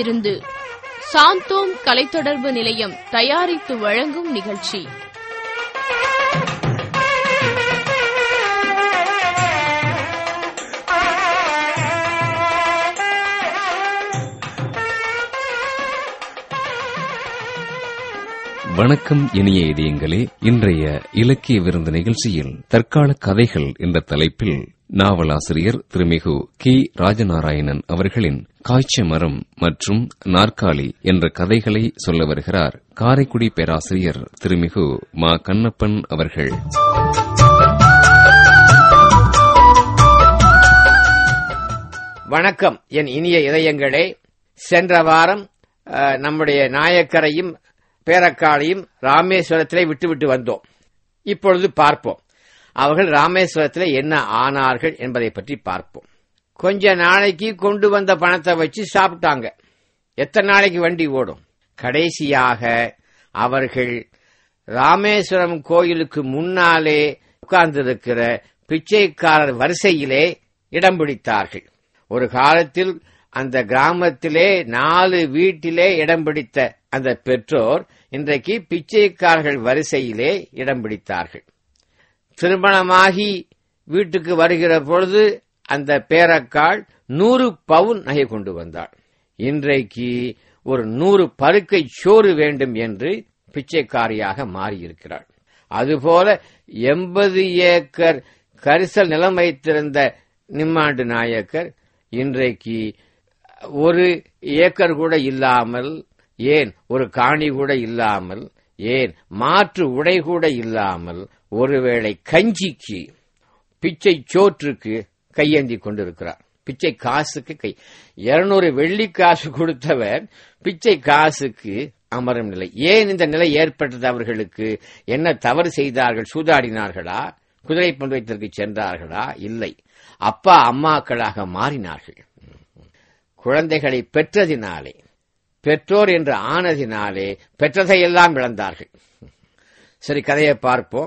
விருந்து சாந்தோம் கலைத்தொடர்பு நிலையம் தயாரித்து வழங்கும் நிகழ்ச்சி வணக்கம் இனிய இதயங்களே இன்றைய இலக்கிய விருந்து நிகழ்ச்சியில் தற்கால கதைகள் என்ற தலைப்பில் நாவலாசிரியர் திருமிகு கி ராஜநாராயணன் அவர்களின் காய்ச்ச மரம் மற்றும் நாற்காலி என்ற கதைகளை சொல்ல வருகிறார் காரைக்குடி பேராசிரியர் திருமிகு மா கண்ணப்பன் அவர்கள் வணக்கம் என் இனிய இதயங்களே சென்ற வாரம் அஹ், நம்முடைய நாயக்கரையும் பேரக்காளையும் ராமேஸ்வரத்திலே விட்டுவிட்டு வந்தோம் இப்பொழுது பார்ப்போம் அவர்கள் ராமேஸ்வரத்திலே என்ன ஆனார்கள் என்பதை பற்றி பார்ப்போம் கொஞ்ச நாளைக்கு கொண்டு வந்த பணத்தை வச்சு சாப்பிட்டாங்க எத்தனை நாளைக்கு வண்டி ஓடும் கடைசியாக அவர்கள் ராமேஸ்வரம் கோயிலுக்கு முன்னாலே உட்கார்ந்திருக்கிற பிச்சைக்காரர் வரிசையிலே இடம் பிடித்தார்கள் ஒரு காலத்தில் அந்த கிராமத்திலே நாலு வீட்டிலே இடம் பிடித்த அந்த பெற்றோர் இன்றைக்கு பிச்சைக்காரர்கள் வரிசையிலே இடம் பிடித்தார்கள் திருமணமாகி வீட்டுக்கு வருகிற பொழுது அந்த பேரக்காள் நூறு பவுன் நகை கொண்டு வந்தாள் இன்றைக்கு ஒரு நூறு பருக்கை சோறு வேண்டும் என்று பிச்சைக்காரியாக மாறியிருக்கிறாள் அதுபோல எண்பது ஏக்கர் கரிசல் நிலம் வைத்திருந்த நிம்மாண்டு நாயக்கர் இன்றைக்கு ஒரு ஏக்கர் கூட இல்லாமல் ஏன் ஒரு காணி கூட இல்லாமல் ஏன் மாற்று உடை கூட இல்லாமல் ஒருவேளை கஞ்சிக்கு பிச்சை சோற்றுக்கு கையேந்தி கொண்டிருக்கிறார் பிச்சை காசுக்கு கை இருநூறு வெள்ளி காசு கொடுத்தவர் பிச்சை காசுக்கு அமரும் நிலை ஏன் இந்த நிலை ஏற்பட்டது அவர்களுக்கு என்ன தவறு செய்தார்கள் சூதாடினார்களா குதிரை பந்தயத்திற்கு சென்றார்களா இல்லை அப்பா அம்மாக்களாக மாறினார்கள் குழந்தைகளை பெற்றதினாலே பெற்றோர் என்று ஆனதினாலே பெற்றதையெல்லாம் இழந்தார்கள் சரி கதையை பார்ப்போம்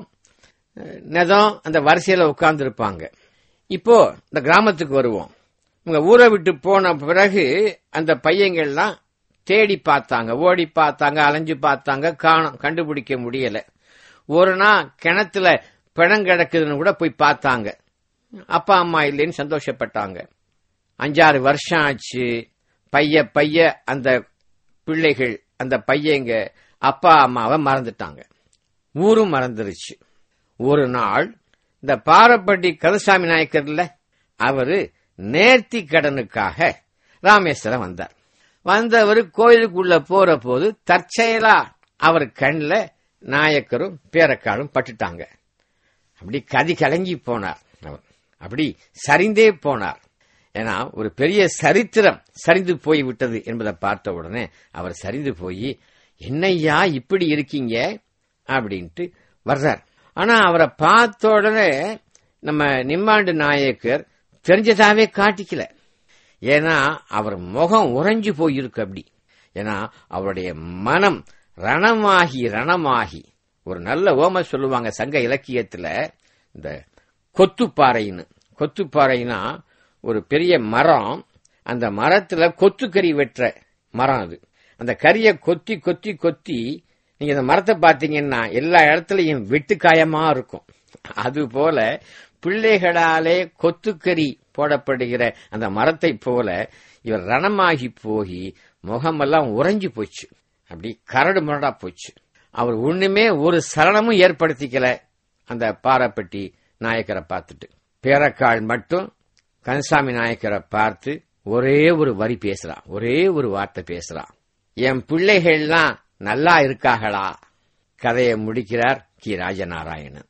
நெதம் அந்த வரிசையில உட்கார்ந்து இருப்பாங்க இப்போ இந்த கிராமத்துக்கு வருவோம் உங்க ஊரை விட்டு போன பிறகு அந்த பையங்கள்லாம் தேடி பார்த்தாங்க ஓடி பார்த்தாங்க அலைஞ்சு பார்த்தாங்க காணோம் கண்டுபிடிக்க முடியல ஒரு நாள் கிணத்துல பிணம் கிடக்குதுன்னு கூட போய் பார்த்தாங்க அப்பா அம்மா இல்லைன்னு சந்தோஷப்பட்டாங்க அஞ்சாறு வருஷம் ஆச்சு பைய பைய அந்த பிள்ளைகள் அந்த பையங்க அப்பா அம்மாவை மறந்துட்டாங்க ஊரும் மறந்துருச்சு ஒரு நாள் இந்த பாரப்பட்டி கருசாமி நாயக்கர்ல அவரு நேர்த்தி கடனுக்காக ராமேஸ்வரம் வந்தார் வந்தவர் கோயிலுக்குள்ள போற போது தற்செயலா அவர் கண்ணில் நாயக்கரும் பேரக்காலும் பட்டுட்டாங்க அப்படி கதி கலங்கி போனார் அவர் அப்படி சரிந்தே போனார் ஏன்னா ஒரு பெரிய சரித்திரம் சரிந்து போய் விட்டது என்பதை பார்த்த உடனே அவர் சரிந்து போய் என்னையா இப்படி இருக்கீங்க அப்படின்ட்டு வர்றார் ஆனா அவரை பார்த்த உடனே நம்ம நிம்மாண்டு நாயக்கர் தெரிஞ்சதாவே காட்டிக்கல ஏன்னா அவர் முகம் உறைஞ்சு போயிருக்கு அப்படி ஏன்னா அவருடைய மனம் ரணமாகி ரணமாகி ஒரு நல்ல ஓம சொல்லுவாங்க சங்க இலக்கியத்துல இந்த கொத்துப்பாறைன்னு கொத்துப்பாறைனா ஒரு பெரிய மரம் அந்த மரத்துல கொத்துக்கறி வெட்டுற மரம் அது அந்த கறியை கொத்தி கொத்தி கொத்தி நீங்க இந்த மரத்தை பாத்தீங்கன்னா எல்லா இடத்துலயும் வெட்டுக்காயமா இருக்கும் அது போல பிள்ளைகளாலே கொத்துக்கறி போடப்படுகிற அந்த மரத்தை போல இவர் ரணமாகி போய் முகமெல்லாம் உறைஞ்சு போச்சு அப்படி கரடு முரடா போச்சு அவர் ஒண்ணுமே ஒரு சலனமும் ஏற்படுத்திக்கல அந்த பாறைப்பட்டி நாயக்கரை பார்த்துட்டு பேரக்காள் மட்டும் கன்சாமி நாயக்கரை பார்த்து ஒரே ஒரு வரி பேசுறான் ஒரே ஒரு வார்த்தை பேசுறான் என் பிள்ளைகள்லாம் நல்லா இருக்காங்களா கதையை முடிக்கிறார் கி ராஜநாராயணன்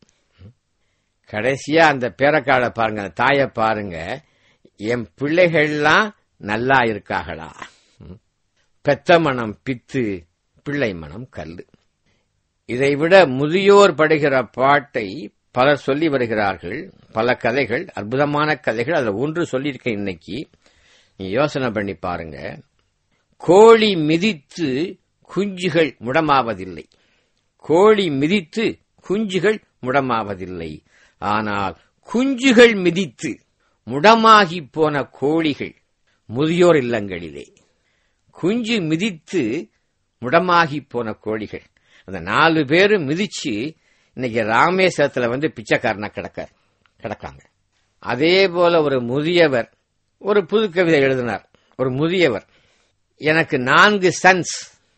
கடைசியா அந்த பேரக்காளை பாருங்க அந்த தாயை பாருங்க என் பிள்ளைகள்லாம் நல்லா இருக்காங்களா பெத்த மனம் பித்து பிள்ளை மனம் கல்லு இதைவிட முதியோர் படுகிற பாட்டை பலர் சொல்லி வருகிறார்கள் பல கதைகள் அற்புதமான கதைகள் அதுல ஒன்று சொல்லியிருக்கேன் இன்னைக்கு நீ யோசனை பண்ணி பாருங்க கோழி மிதித்து குஞ்சுகள் முடமாவதில்லை கோழி மிதித்து குஞ்சுகள் முடமாவதில்லை ஆனால் குஞ்சுகள் மிதித்து முடமாகி போன கோழிகள் முதியோர் இல்லங்களிலே குஞ்சு மிதித்து முடமாகி போன கோழிகள் அந்த நாலு பேரும் மிதிச்சு இன்னைக்கு ராமேஸ்வரத்துல வந்து பிச்சைக்காரனா கிடக்க கிடக்காங்க அதே போல ஒரு முதியவர் ஒரு புது கவிதை எழுதினார் ஒரு முதியவர் எனக்கு நான்கு சன்ஸ்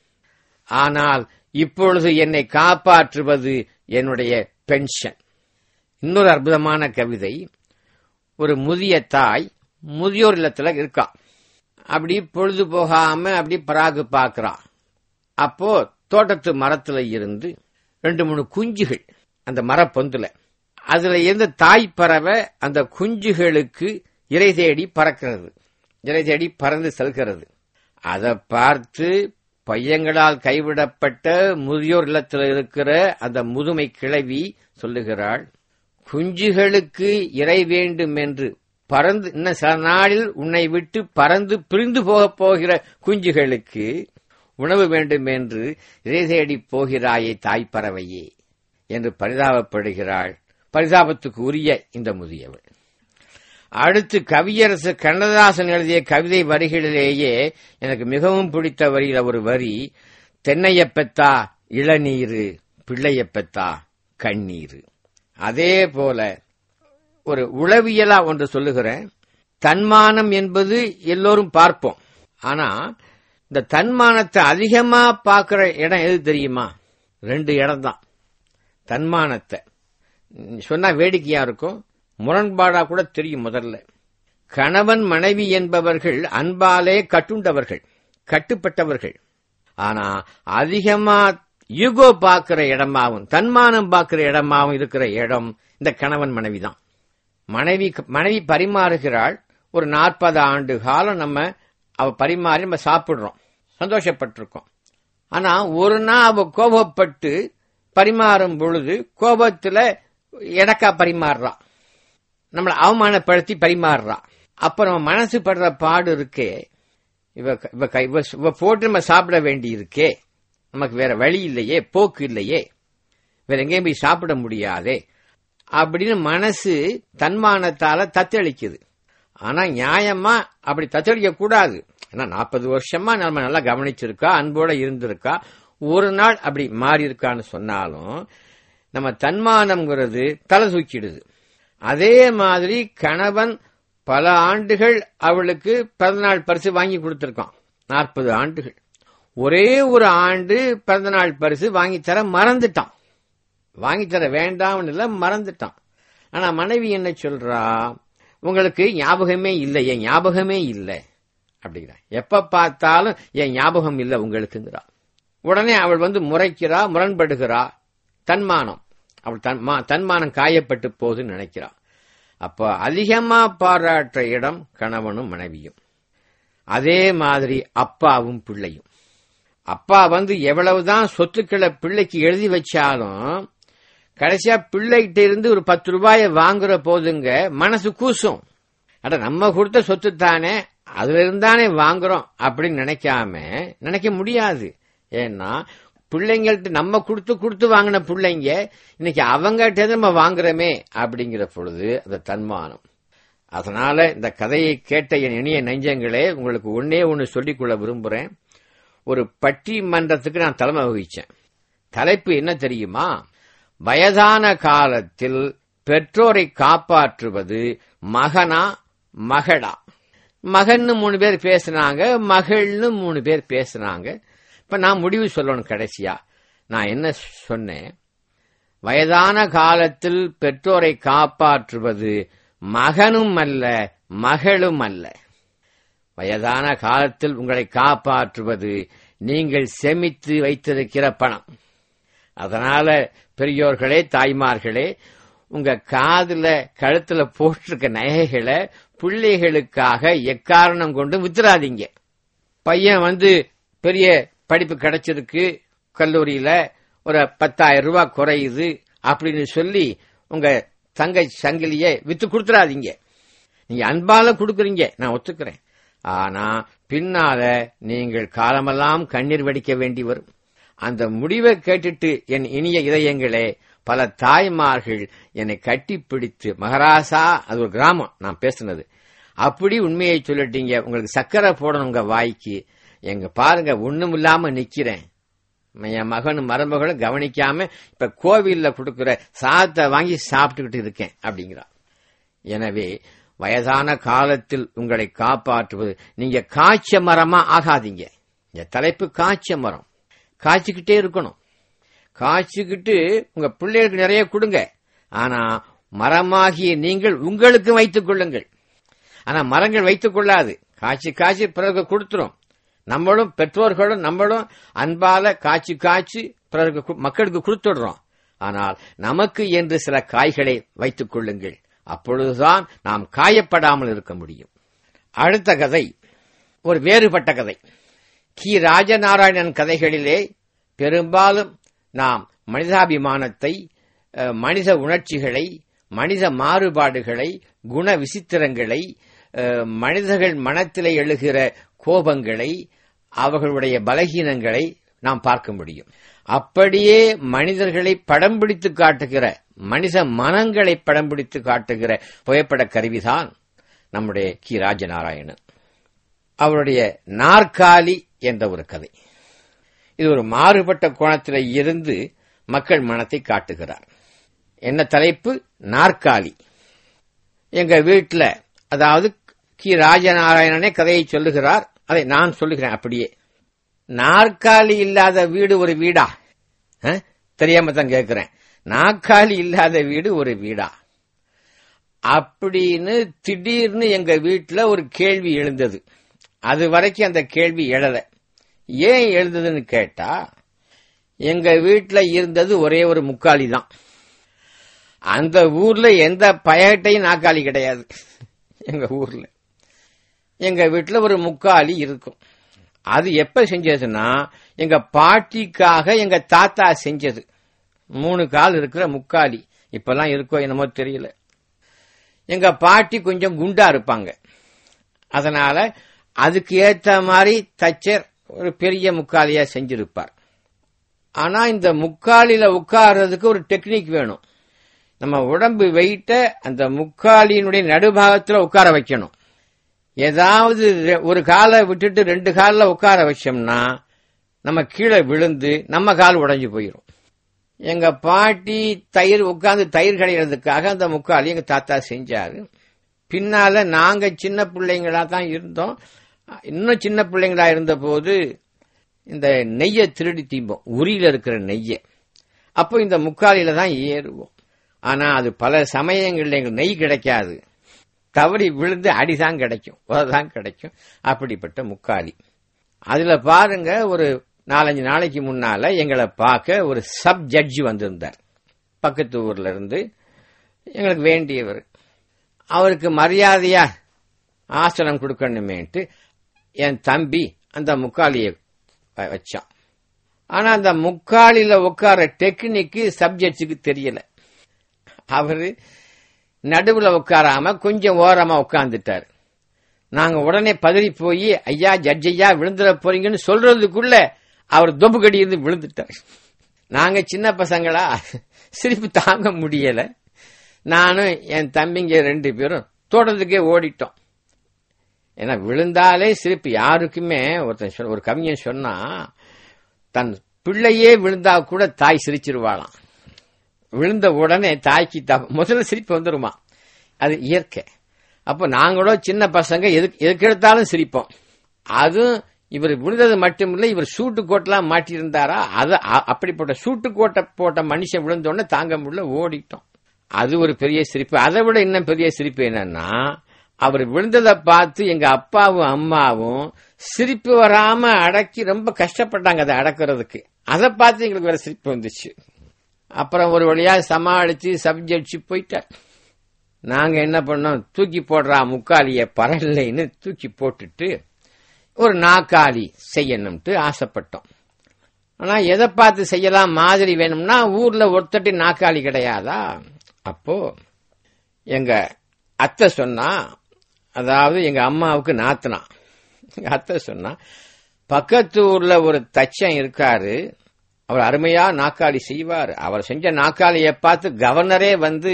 ஆனால் இப்பொழுது என்னை காப்பாற்றுவது என்னுடைய பென்ஷன் இன்னொரு அற்புதமான கவிதை ஒரு முதிய தாய் முதியோர் இல்லத்துல இருக்கா அப்படி பொழுது போகாம அப்படி பராகு பார்க்கறா அப்போ தோட்டத்து மரத்துல இருந்து ரெண்டு மூணு குஞ்சுகள் அந்த மரப்பொந்துல அதுல இருந்து தாய் பறவை அந்த குஞ்சுகளுக்கு இறை தேடி பறக்கிறது இறை தேடி பறந்து செல்கிறது அதை பார்த்து பையங்களால் கைவிடப்பட்ட முதியோர் இல்லத்தில் இருக்கிற அந்த முதுமை கிழவி சொல்லுகிறாள் குஞ்சுகளுக்கு இறை வேண்டும் என்று பறந்து இன்னும் சில நாளில் உன்னை விட்டு பறந்து பிரிந்து போகப் போகிற குஞ்சுகளுக்கு உணவு வேண்டும் என்று இறை தேடி போகிறாயே தாய்ப்பறவையே என்று பரிதாபப்படுகிறாள் பரிதாபத்துக்கு உரிய இந்த முதியவள் அடுத்து கவியரசு கண்ணதாசன் எழுதிய கவிதை வரிகளிலேயே எனக்கு மிகவும் பிடித்த வரியில ஒரு வரி தென்னையப்பெத்தா இளநீரு பிள்ளையப்பெத்தா கண்ணீரு அதே போல ஒரு உளவியலா ஒன்று சொல்லுகிறேன் தன்மானம் என்பது எல்லோரும் பார்ப்போம் ஆனா இந்த தன்மானத்தை அதிகமா பார்க்கிற இடம் எது தெரியுமா ரெண்டு இடம் தான் தன்மானத்தை சொன்னா வேடிக்கையா இருக்கும் முரண்பாடா கூட தெரியும் முதல்ல கணவன் மனைவி என்பவர்கள் அன்பாலே கட்டுண்டவர்கள் கட்டுப்பட்டவர்கள் ஆனா அதிகமா யூகோ பார்க்கிற இடமாவும் தன்மானம் பார்க்கிற இடமாவும் இருக்கிற இடம் இந்த கணவன் மனைவி தான் மனைவி மனைவி பரிமாறுகிறாள் ஒரு நாற்பது ஆண்டு காலம் நம்ம அவ பரிமாறி நம்ம சாப்பிடுறோம் சந்தோஷப்பட்டிருக்கோம் ஆனா ஒரு நாள் அவ கோபப்பட்டு பரிமாறும் பொழுது கோபத்துல எடக்கா பரிமாறுறா நம்மளை அவமானப்படுத்தி பரிமாறுறா அப்ப நம்ம மனசு படுற பாடு இருக்கே இவ இவ கை- இவ இவ போட்டு நம்ம சாப்பிட வேண்டி இருக்கே நமக்கு வேற வழி இல்லையே போக்கு இல்லையே வேற எங்கேயும் போய் சாப்பிட முடியாதே அப்படின்னு மனசு தன்மானத்தால தத்தளிக்குது ஆனா நியாயமா அப்படி தத்தளிக்க கூடாது ஏன்னா நாற்பது வருஷமா நம்ம நல்லா கவனிச்சிருக்கா அன்போட இருந்திருக்கா ஒரு நாள் அப்படி மாறி இருக்கான்னு சொன்னாலும் நம்ம தன்மானம்ங்கிறது தலை தூக்கிடுது அதே மாதிரி கணவன் பல ஆண்டுகள் அவளுக்கு பிறந்தநாள் பரிசு வாங்கி கொடுத்திருக்கான் நாற்பது ஆண்டுகள் ஒரே ஒரு ஆண்டு பிறந்தநாள் பரிசு வாங்கி தர மறந்துட்டான் வாங்கி தர வேண்டாம்னு இல்ல மறந்துட்டான் ஆனா மனைவி என்ன சொல்றா உங்களுக்கு ஞாபகமே இல்லை என் ஞாபகமே இல்லை அப்படிங்கிறா எப்ப பார்த்தாலும் என் ஞாபகம் இல்லை உங்களுக்குங்கிறா உடனே அவள் வந்து முறைக்கிறா முரண்படுகிறா தன்மானம் அவள் தன்மா- தன்மானம் காயப்பட்டு போகுதுன்னு நினைக்கிறா அப்ப அதிகமா பாராட்டுற இடம் கணவனும் மனைவியும் அதே மாதிரி அப்பாவும் பிள்ளையும் அப்பா வந்து எவ்வளவுதான் சொத்துக்களை பிள்ளைக்கு எழுதி வச்சாலும் கடைசியா பிள்ளைகிட்ட இருந்து ஒரு பத்து ரூபாயை வாங்குற போதுங்க மனசு கூசும் அட நம்ம கொடுத்த சொத்து தானே அதுல இருந்தானே வாங்குறோம் அப்படின்னு நினைக்காம நினைக்க முடியாது ஏன்னா பிள்ளைங்கள்ட்ட நம்ம கொடுத்து கொடுத்து வாங்கின பிள்ளைங்க இன்னைக்கு அவங்ககிட்ட இருந்து நம்ம வாங்குறோமே அப்படிங்கிற பொழுது அந்த தன்மானம் அதனால இந்த கதையை கேட்ட என் இனிய நெஞ்சங்களே உங்களுக்கு ஒன்னே ஒன்னு சொல்லிக்கொள்ள விரும்புறேன் ஒரு பட்டி மன்றத்துக்கு நான் தலைமை வகிச்சேன் தலைப்பு என்ன தெரியுமா வயதான காலத்தில் பெற்றோரை காப்பாற்றுவது மகனா மகளா மகன்னு மூணு பேர் பேசுனாங்க மகள்னு மூணு பேர் பேசுனாங்க இப்ப நான் முடிவு சொல்லணும் கடைசியா நான் என்ன சொன்னேன் வயதான காலத்தில் பெற்றோரை காப்பாற்றுவது மகனும் அல்ல மகளும் அல்ல வயதான காலத்தில் உங்களை காப்பாற்றுவது நீங்கள் சேமித்து வைத்திருக்கிற பணம் அதனால பெரியோர்களே தாய்மார்களே உங்க காதுல கழுத்துல போட்டிருக்க நகைகளை பிள்ளைகளுக்காக எக்காரணம் கொண்டு வித்துறாதீங்க பையன் வந்து பெரிய படிப்பு கிடைச்சிருக்கு கல்லூரியில ஒரு பத்தாயிரம் ரூபாய் குறையுது அப்படின்னு சொல்லி உங்க தங்கை சங்கிலிய வித்து கொடுத்துறாதீங்க நீங்க அன்பால கொடுக்குறீங்க நான் ஒத்துக்கிறேன் ஆனா பின்னால நீங்கள் காலமெல்லாம் கண்ணீர் வடிக்க வேண்டி வரும் அந்த முடிவை கேட்டுட்டு என் இனிய இதயங்களே பல தாய்மார்கள் என்னை கட்டிப்பிடித்து மகாராசா அது ஒரு கிராமம் நான் பேசுனது அப்படி உண்மையை சொல்லிட்டீங்க உங்களுக்கு சக்கரை போடணும் உங்க வாய்க்கு எங்க பாருங்க ஒண்ணும் இல்லாம நிக்கிறேன் என் மகனும் மருமகளும் கவனிக்காம இப்ப கோவில்ல கொடுக்கிற சாதத்தை வாங்கி சாப்பிட்டுக்கிட்டு இருக்கேன் அப்படிங்கிறான் எனவே வயதான காலத்தில் உங்களை காப்பாற்றுவது நீங்க காய்ச்ச மரமா ஆகாதீங்க இந்த தலைப்பு காய்ச்ச மரம் காய்ச்சிக்கிட்டே இருக்கணும் காய்ச்சிக்கிட்டு உங்க பிள்ளைகளுக்கு நிறைய கொடுங்க ஆனா மரமாகிய நீங்கள் உங்களுக்கு வைத்துக் கொள்ளுங்கள் ஆனா மரங்கள் வைத்துக் கொள்ளாது காய்ச்சி காய்ச்சி பிறகு கொடுத்துரும் நம்மளும் பெற்றோர்களும் நம்மளும் அன்பால காய்ச்சி காய்ச்சி பிறகு கு- மக்களுக்கு கொடுத்துடுறோம் ஆனால் நமக்கு என்று சில காய்களை வைத்துக் கொள்ளுங்கள் அப்பொழுதுதான் நாம் காயப்படாமல் இருக்க முடியும் அடுத்த கதை ஒரு வேறுபட்ட கதை கி ராஜநாராயணன் கதைகளிலே பெரும்பாலும் நாம் மனிதாபிமானத்தை அஹ், மனித உணர்ச்சிகளை மனித மாறுபாடுகளை குண விசித்திரங்களை அஹ், மனிதர்கள் மனத்திலே எழுகிற கோபங்களை அவர்களுடைய பலகீனங்களை நாம் பார்க்க முடியும் அப்படியே மனிதர்களை படம் பிடித்து காட்டுகிற மனித மனங்களை படம் பிடித்து காட்டுகிற புகைப்பட கருவிதான் நம்முடைய கி ராஜநாராயணன் அவருடைய நாற்காலி என்ற ஒரு கதை இது ஒரு மாறுபட்ட கோணத்தில் இருந்து மக்கள் மனத்தை காட்டுகிறார் என்ன தலைப்பு நாற்காலி எங்க வீட்டுல அதாவது கி ராஜநாராயணனே கதையை சொல்லுகிறார் அதை நான் சொல்லுகிறேன் அப்படியே நாற்காலி இல்லாத வீடு ஒரு வீடா அஹ்? தெரியாம தான் கேட்கிறேன் நாற்காலி இல்லாத வீடு ஒரு வீடா அப்படின்னு திடீர்னு எங்க வீட்டுல ஒரு கேள்வி எழுந்தது அது வரைக்கும் அந்த கேள்வி எழல ஏன் எழுந்ததுன்னு கேட்டா எங்க வீட்டுல இருந்தது ஒரே ஒரு முக்காலி தான் அந்த ஊர்ல எந்த பயட்டையும் நாக்காளி கிடையாது எங்க ஊர்ல எங்க வீட்டுல ஒரு முக்காலி இருக்கும் அது எப்ப செஞ்சதுன்னா எங்க பாட்டிக்காக எங்க தாத்தா செஞ்சது மூணு கால் இருக்கிற முக்காலி இப்பெல்லாம் இருக்கோ என்னமோ தெரியல எங்க பாட்டி கொஞ்சம் குண்டா இருப்பாங்க அதனால அதுக்கு ஏத்த மாதிரி தச்சர் ஒரு பெரிய முக்காலியா செஞ்சிருப்பார் ஆனா இந்த முக்காலில உட்கார்றதுக்கு ஒரு டெக்னிக் வேணும் நம்ம உடம்பு வெயிட்ட அந்த முக்காலியினுடைய நடுபாகத்துல உட்கார வைக்கணும் ஏதாவது ரெ- ஒரு காலை விட்டுட்டு ரெண்டு காலில் உட்கார வச்சோம்னா நம்ம கீழே விழுந்து நம்ம கால் உடைஞ்சு போயிடும் எங்க பாட்டி தயிர் உட்கார்ந்து தயிர் கடையிறதுக்காக அந்த முக்காலி எங்க தாத்தா செஞ்சாரு பின்னால நாங்க சின்ன பிள்ளைங்களா தான் இருந்தோம் இன்னும் சின்ன பிள்ளைங்களா இருந்த போது இந்த நெய்யை திருடி தீம்போம் உரியில இருக்கிற நெய்யை அப்போ இந்த முக்காலியில தான் ஏறுவோம் ஆனா அது பல சமயங்கள்ல எங்களுக்கு நெய் கிடைக்காது தவறி விழுந்து அடிதான் கிடைக்கும் உததான் கிடைக்கும் அப்படிப்பட்ட முக்காலி அதுல பாருங்க ஒரு நாலஞ்சு நாளைக்கு முன்னால எங்களை பார்க்க ஒரு சப் ஜட்ஜி வந்திருந்தார் பக்கத்து ஊர்ல இருந்து எங்களுக்கு வேண்டியவர் அவருக்கு மரியாதையா ஆசனம் கொடுக்கணுமேன்ட்டு என் தம்பி அந்த முக்காலியை வ- வச்சான் ஆனா அந்த முக்காலில உட்கார டெக்னிக்கு சப்ஜெக்ட்ஸுக்கு தெரியல அவரு நடுவுல உட்காராம கொஞ்சம் ஓரமா உட்கார்ந்துட்டார் நாங்க உடனே பதறி போய் ஐயா ஜட்ஜ் ஐயா விழுந்துட போறீங்கன்னு சொல்றதுக்குள்ள அவர் தொப்புக்கடி இருந்து விழுந்துட்டார் நாங்க சின்ன பசங்களா சிரிப்பு தாங்க முடியல நானும் என் தம்பிங்க ரெண்டு பேரும் தோட்டத்துக்கே ஓடிட்டோம் ஏன்னா விழுந்தாலே சிரிப்பு யாருக்குமே ஒருத்தன் சொன்ன- ஒரு கவிஞன் சொன்னா தன் பிள்ளையே விழுந்தா கூட தாய் சிரிச்சிருவாளாம் விழுந்த உடனே தாய்க்கு த- முதல்ல சிரிப்பு வந்துருமா அது இயற்கை அப்போ நாங்களும் சின்ன பசங்க எதுக்கு எதுக்கு எடுத்தாலும் சிரிப்போம் அதுவும் இவர் விழுந்தது மட்டுமில்லை இவர் சூட்டு கோட்டெல்லாம் மாட்டியிருந்தாரா அது அ- அப்படிப்பட்ட சூட்டு கோட்டை போட்ட மனுஷன் விழுந்த உடனே தாங்க முடியல ஓடிட்டோம் அது ஒரு பெரிய சிரிப்பு அதை விட இன்னும் பெரிய சிரிப்பு என்னன்னா அவர் விழுந்ததை பார்த்து எங்க அப்பாவும் அம்மாவும் சிரிப்பு வராம அடக்கி ரொம்ப கஷ்டப்பட்டாங்க அதை அடக்குறதுக்கு அதை பார்த்து எங்களுக்கு வேற சிரிப்பு வந்துச்சு அப்புறம் ஒரு வழியா சமாளிச்சு சப்ஜெக்ட் போயிட்டார் நாங்க என்ன பண்ணோம் தூக்கி போடுறா முக்காலிய பரல்லைன்னு தூக்கி போட்டுட்டு ஒரு நாக்காளி செய்யணும்ட்டு ஆசைப்பட்டோம் ஆனா எதை பார்த்து செய்யலாம் மாதிரி வேணும்னா ஊர்ல ஒருத்தட்டி நாக்காளி கிடையாதா அப்போ எங்க அத்தை சொன்னா அதாவது எங்க அம்மாவுக்கு நாத்தனா எங்க அத்தை சொன்னா பக்கத்து ஊர்ல ஒரு தச்சன் இருக்காரு அவர் அருமையா நாக்காளி செய்வார் அவர் செஞ்ச நாக்காளியை பார்த்து கவர்னரே வந்து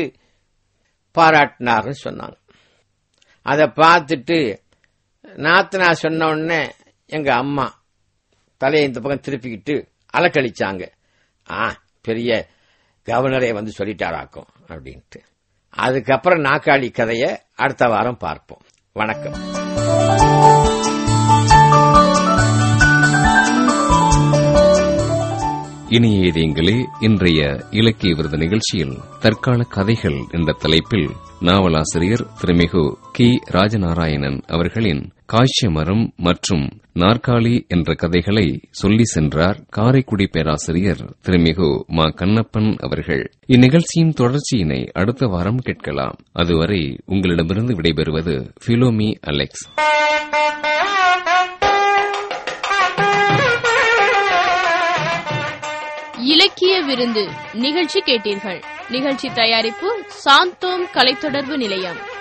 பாராட்டினார்னு சொன்னாங்க அதை பார்த்துட்டு நாத்தனா சொன்ன உடனே எங்க அம்மா தலையை இந்த பக்கம் திருப்பிக்கிட்டு அலக்கழிச்சாங்க ஆ பெரிய கவர்னரே வந்து சொல்லிட்டாராக்கும் அப்படின்ட்டு அதுக்கப்புறம் நாக்காளி கதையை அடுத்த வாரம் பார்ப்போம் வணக்கம் இனிய இதயங்களே இன்றைய இலக்கிய விருது நிகழ்ச்சியில் தற்கால கதைகள் என்ற தலைப்பில் நாவலாசிரியர் திருமிகு கி ராஜநாராயணன் அவர்களின் காய்ச்ச மரம் மற்றும் நாற்காலி என்ற கதைகளை சொல்லி சென்றார் காரைக்குடி பேராசிரியர் திருமிகு மா கண்ணப்பன் அவர்கள் இந்நிகழ்ச்சியின் தொடர்ச்சியினை அடுத்த வாரம் கேட்கலாம் அதுவரை உங்களிடமிருந்து விடைபெறுவது பிலோமி அலெக்ஸ் இலக்கிய விருந்து நிகழ்ச்சி கேட்டீர்கள் நிகழ்ச்சி தயாரிப்பு சாந்தோம் கலைத்தொடர்பு நிலையம்